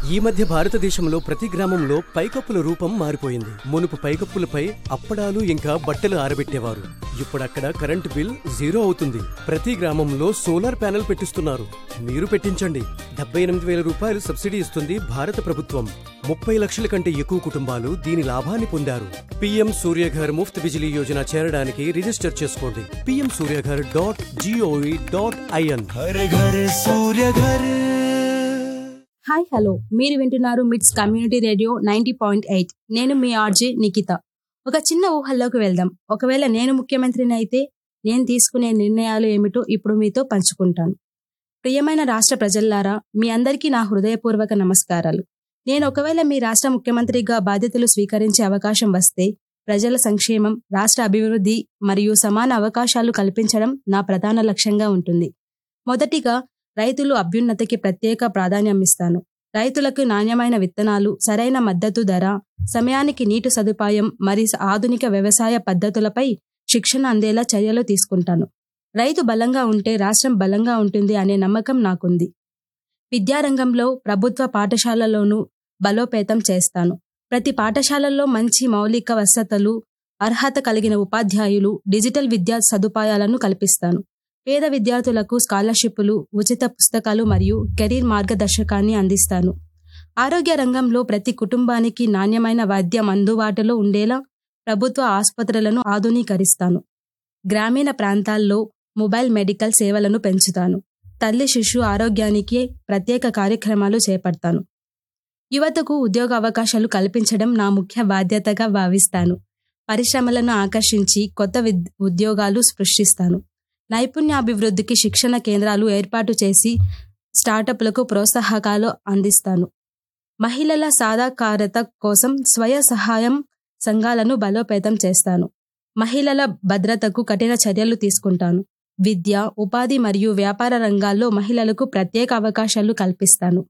ఈ మధ్య భారతదేశంలో ప్రతి గ్రామంలో పైకప్పుల రూపం మారిపోయింది మునుపు పైకప్పులపై అప్పడాలు ఇంకా బట్టలు ఆరబెట్టేవారు ఇప్పుడు అక్కడ కరెంటు బిల్ జీరో అవుతుంది ప్రతి గ్రామంలో సోలార్ ప్యానెల్ పెట్టిస్తున్నారు మీరు పెట్టించండి డెబ్బై ఎనిమిది వేల రూపాయలు సబ్సిడీ ఇస్తుంది భారత ప్రభుత్వం ముప్పై లక్షల కంటే ఎక్కువ కుటుంబాలు దీని లాభాన్ని పొందారు పీఎం సూర్యఘర్ ముఫ్త్ బిజిలీ యోజన చేరడానికి రిజిస్టర్ చేసుకోండి PM Suryaghar dot gov dot in हर घर सूर्य घर హాయ్ హలో మీరు వింటున్నారు MITS community radio ninety point eight నేను మీ ఆర్జే నిఖిత ఒక చిన్న ఊహల్లోకి వెళ్దాం ఒకవేళ నేను ముఖ్యమంత్రిని అయితే నేను తీసుకునే నిర్ణయాలు ఏమిటో ఇప్పుడు మీతో పంచుకుంటాను ప్రియమైన రాష్ట్ర ప్రజల్లారా మీ అందరికీ నా హృదయపూర్వక నమస్కారాలు నేను ఒకవేళ మీ రాష్ట్ర ముఖ్యమంత్రిగా బాధ్యతలు స్వీకరించే అవకాశం వస్తే ప్రజల సంక్షేమం రాష్ట్ర అభివృద్ధి మరియు సమాన అవకాశాలు కల్పించడం నా ప్రధాన లక్ష్యంగా ఉంటుంది మొదటిగా రైతులు అభ్యున్నతికి ప్రత్యేక ప్రాధాన్యం ఇస్తాను రైతులకు నాణ్యమైన విత్తనాలు సరైన మద్దతు ధర సమయానికి నీటి సదుపాయం మరియు ఆధునిక వ్యవసాయ పద్ధతులపై శిక్షణ అందేలా చర్యలు తీసుకుంటాను రైతు బలంగా ఉంటే రాష్ట్రం బలంగా ఉంటుంది అనే నమ్మకం నాకుంది విద్యారంగంలో ప్రభుత్వ పాఠశాలలోనూ బలోపేతం చేస్తాను ప్రతి పాఠశాలల్లో మంచి మౌలిక వసతులు అర్హత కలిగిన ఉపాధ్యాయులు డిజిటల్ విద్యా సదుపాయాలను కల్పిస్తాను పేద విద్యార్థులకు స్కాలర్షిప్లు ఉచిత పుస్తకాలు మరియు కెరీర్ మార్గదర్శకాన్ని అందిస్తాను ఆరోగ్య రంగంలో ప్రతి కుటుంబానికి నాణ్యమైన వైద్యం అందుబాటులో ఉండేలా ప్రభుత్వ ఆసుపత్రులను ఆధునీకరిస్తాను గ్రామీణ ప్రాంతాల్లో మొబైల్ మెడికల్ సేవలను పెంచుతాను తల్లి శిశు ఆరోగ్యానికి ప్రత్యేక కార్యక్రమాలు చేపడతాను యువతకు ఉద్యోగ అవకాశాలు కల్పించడం నా ముఖ్య బాధ్యతగా భావిస్తాను పరిశ్రమలను ఆకర్షించి కొత్త విద్- ఉద్యోగాలు సృష్టిస్తాను నైపుణ్యాభివృద్ధికి శిక్షణ కేంద్రాలు ఏర్పాటు చేసి స్టార్టప్లకు ప్రోత్సాహకాలు అందిస్తాను మహిళల సాధాకారత కోసం స్వయ సహాయం సంఘాలను బలోపేతం చేస్తాను మహిళల భద్రతకు కఠిన చర్యలు తీసుకుంటాను విద్య ఉపాధి మరియు వ్యాపార రంగాల్లో మహిళలకు ప్రత్యేక అవకాశాలు కల్పిస్తాను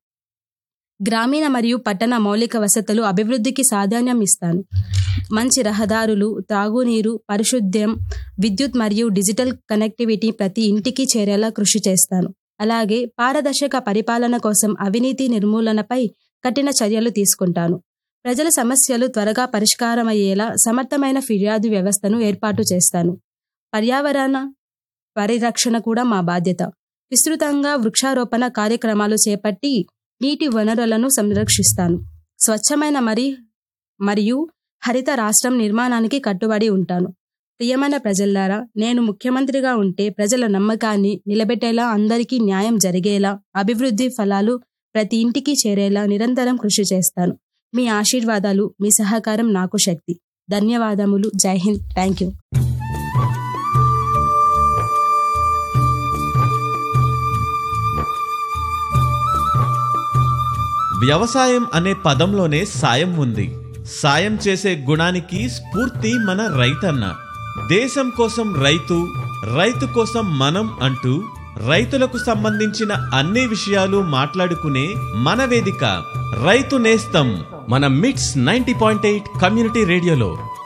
గ్రామీణ మరియు పట్టణ మౌలిక వసతులు అభివృద్ధికి ప్రాధాన్యం ఇస్తాను మంచి రహదారులు త్రాగునీరు పరిశుద్ధ్యం విద్యుత్ మరియు డిజిటల్ కనెక్టివిటీ ప్రతి ఇంటికి చేరేలా కృషి చేస్తాను అలాగే పారదర్శక పరిపాలన కోసం అవినీతి నిర్మూలనపై కఠిన చర్యలు తీసుకుంటాను ప్రజల సమస్యలు త్వరగా పరిష్కారమయ్యేలా సమర్థమైన ఫిర్యాదు వ్యవస్థను ఏర్పాటు చేస్తాను పర్యావరణ పరిరక్షణ కూడా మా బాధ్యత విస్తృతంగా వృక్షారోపణ కార్యక్రమాలు చేపట్టి నీటి వనరులను సంరక్షిస్తాను స్వచ్ఛమైన మరి మరియు హరిత రాష్ట్రం నిర్మాణానికి కట్టుబడి ఉంటాను ప్రియమైన ప్రజల్లారా నేను ముఖ్యమంత్రిగా ఉంటే ప్రజల నమ్మకాన్ని నిలబెట్టేలా అందరికీ న్యాయం జరిగేలా అభివృద్ధి ఫలాలు ప్రతి ఇంటికి చేరేలా నిరంతరం కృషి చేస్తాను మీ ఆశీర్వాదాలు మీ సహకారం నాకు శక్తి ధన్యవాదములు జై హింద్ థ్యాంక్ యూ వ్యవసాయం అనే పదంలోనే సాయం ఉంది సాయం చేసే గుణానికి స్ఫూర్తి మన రైతన్న దేశం కోసం రైతు రైతు కోసం మనం అంటూ రైతులకు సంబంధించిన అన్ని విషయాలు మాట్లాడుకునే మన వేదిక రైతు నేస్తం మన మిట్స్ నైంటీ పాయింట్ ఎయిట్ కమ్యూనిటీ రేడియోలో